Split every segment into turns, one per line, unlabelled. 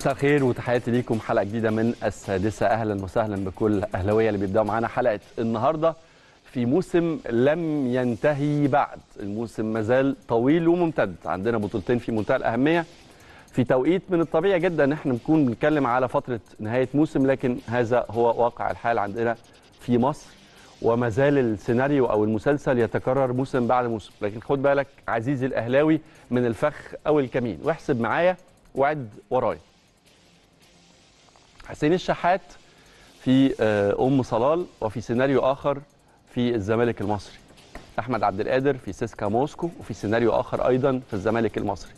مساء الخير وتحياتي ليكم حلقه جديده من السادسه اهلا وسهلا بكل اهلاويه اللي بيبداوا معانا حلقه النهارده في موسم لم ينتهي بعد الموسم مازال طويل وممتد عندنا بطولتين في منتهى الاهميه في توقيت من الطبيعي جدا ان احنا نكون بنتكلم على فتره نهايه موسم لكن هذا هو واقع الحال عندنا في مصر وما زال السيناريو او المسلسل يتكرر موسم بعد موسم لكن خد بالك عزيزي الاهلاوي من الفخ او الكمين واحسب معايا وعد ورايا حسين الشحات في ام صلال وفي سيناريو اخر في الزمالك المصري احمد عبد القادر في سيسكا موسكو وفي سيناريو اخر ايضا في الزمالك المصري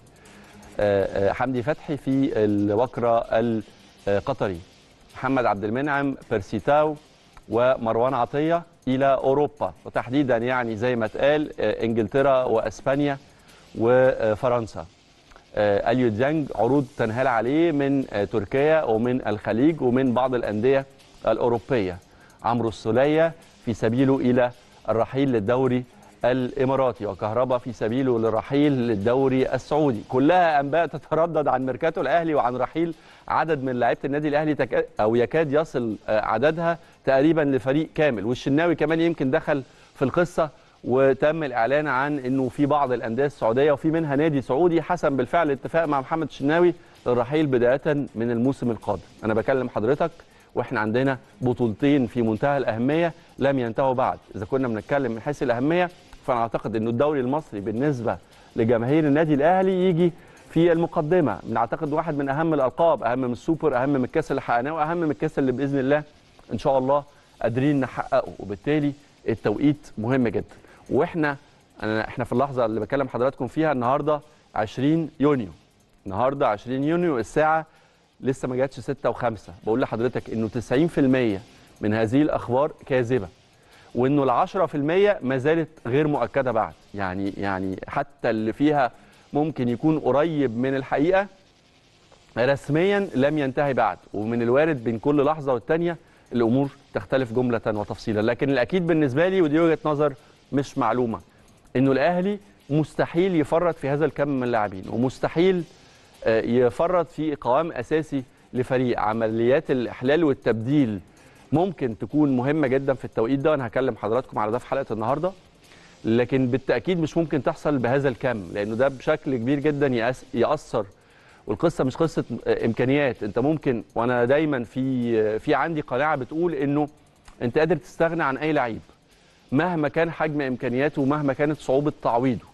حمدي فتحي في الوكرة القطري محمد عبد المنعم بيرسيتاو ومروان عطية إلى أوروبا وتحديدا يعني زي ما اتقال إنجلترا وأسبانيا وفرنسا اليو ديانج عروض تنهال عليه من تركيا ومن الخليج ومن بعض الأندية الأوروبية عمرو السولية في سبيله إلى الرحيل للدوري الاماراتي وكهربا في سبيله للرحيل للدوري السعودي كلها انباء تتردد عن ميركاتو الاهلي وعن رحيل عدد من لعيبه النادي الاهلي تك... او يكاد يصل عددها تقريبا لفريق كامل والشناوي كمان يمكن دخل في القصه وتم الاعلان عن انه في بعض الانديه السعوديه وفي منها نادي سعودي حسم بالفعل اتفاق مع محمد الشناوي للرحيل بدايه من الموسم القادم انا بكلم حضرتك واحنا عندنا بطولتين في منتهى الاهميه لم ينتهوا بعد اذا كنا بنتكلم من حيث الاهميه فانا اعتقد انه الدوري المصري بالنسبه لجماهير النادي الاهلي يجي في المقدمه بنعتقد واحد من اهم الالقاب اهم من السوبر اهم من الكاس اللي حققناه واهم من الكاس اللي باذن الله ان شاء الله قادرين نحققه وبالتالي التوقيت مهم جدا واحنا أنا احنا في اللحظه اللي بكلم حضراتكم فيها النهارده 20 يونيو النهارده 20 يونيو الساعه لسه ما جاتش 6 و5 بقول لحضرتك انه 90% من هذه الاخبار كاذبه وانه ال 10% ما زالت غير مؤكده بعد يعني يعني حتى اللي فيها ممكن يكون قريب من الحقيقه رسميا لم ينتهي بعد ومن الوارد بين كل لحظه والثانيه الامور تختلف جمله وتفصيلا لكن الاكيد بالنسبه لي ودي وجهه نظر مش معلومه انه الاهلي مستحيل يفرط في هذا الكم من اللاعبين ومستحيل يفرط في قوام اساسي لفريق عمليات الاحلال والتبديل ممكن تكون مهمه جدا في التوقيت ده وانا هكلم حضراتكم على ده في حلقه النهارده لكن بالتاكيد مش ممكن تحصل بهذا الكم لانه ده بشكل كبير جدا ياثر والقصه مش قصه امكانيات انت ممكن وانا دايما في في عندي قناعه بتقول انه انت قادر تستغنى عن اي لعيب مهما كان حجم امكانياته ومهما كانت صعوبه تعويضه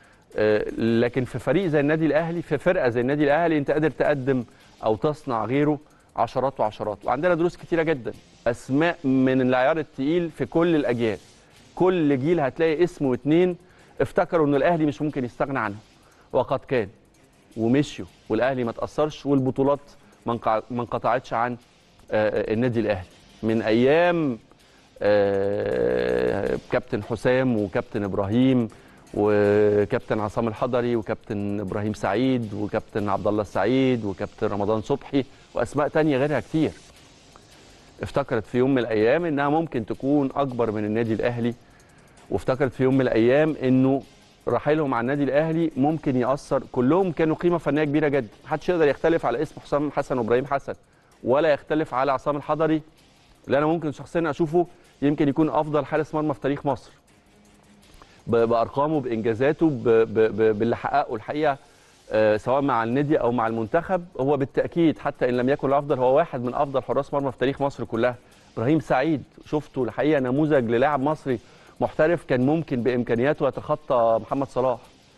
لكن في فريق زي النادي الاهلي في فرقه زي النادي الاهلي انت قادر تقدم او تصنع غيره عشرات وعشرات وعندنا دروس كتيره جدا اسماء من العيار التقيل في كل الاجيال كل جيل هتلاقي اسم واثنين افتكروا ان الاهلي مش ممكن يستغنى عنه وقد كان ومشيوا والاهلي ما تاثرش والبطولات ما انقطعتش عن النادي الاهلي من ايام كابتن حسام وكابتن ابراهيم وكابتن عصام الحضري وكابتن ابراهيم سعيد وكابتن عبد الله السعيد وكابتن رمضان صبحي واسماء تانية غيرها كتير افتكرت في يوم من الايام انها ممكن تكون اكبر من النادي الاهلي وافتكرت في يوم من الايام انه رحيلهم عن النادي الاهلي ممكن ياثر كلهم كانوا قيمه فنيه كبيره جدا محدش يقدر يختلف على اسم حسام حسن وابراهيم حسن ولا يختلف على عصام الحضري اللي انا ممكن شخصيا اشوفه يمكن يكون افضل حارس مرمى في تاريخ مصر بارقامه بانجازاته باللي حققه الحقيقه سواء مع النادي او مع المنتخب هو بالتاكيد حتى ان لم يكن الافضل هو واحد من افضل حراس مرمى في تاريخ مصر كلها ابراهيم سعيد شفته الحقيقه نموذج للاعب مصري محترف كان ممكن بامكانياته يتخطى محمد صلاح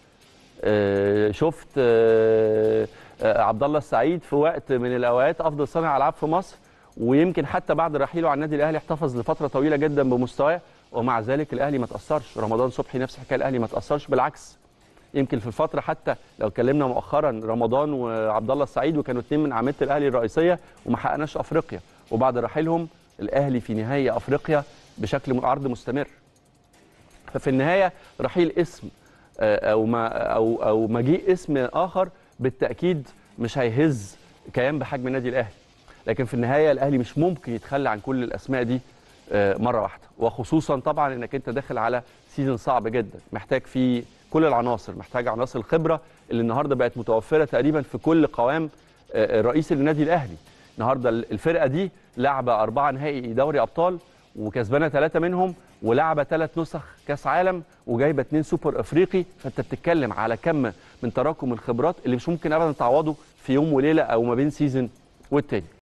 شفت عبد الله السعيد في وقت من الاوقات افضل صانع العاب في مصر ويمكن حتى بعد رحيله عن النادي الاهلي احتفظ لفتره طويله جدا بمستواه ومع ذلك الاهلي ما تاثرش رمضان صبحي نفس الحكايه الاهلي ما تاثرش بالعكس يمكن في الفتره حتى لو اتكلمنا مؤخرا رمضان وعبد الله السعيد وكانوا اثنين من اعمده الاهلي الرئيسيه وما حققناش افريقيا وبعد رحيلهم الاهلي في نهايه افريقيا بشكل عرض مستمر ففي النهايه رحيل اسم او ما او او مجيء اسم اخر بالتاكيد مش هيهز كيان بحجم النادي الاهلي لكن في النهايه الاهلي مش ممكن يتخلى عن كل الاسماء دي مره واحده وخصوصا طبعا انك انت داخل على سيزون صعب جدا محتاج فيه كل العناصر محتاج عناصر الخبره اللي النهارده بقت متوفره تقريبا في كل قوام آه، رئيس النادي الاهلي النهارده الفرقه دي لعبه اربعه نهائي دوري ابطال وكسبانه ثلاثه منهم ولعبه ثلاث نسخ كاس عالم وجايبه اثنين سوبر افريقي فانت بتتكلم على كم من تراكم الخبرات اللي مش ممكن ابدا تعوضه في يوم وليله او ما بين سيزون والتاني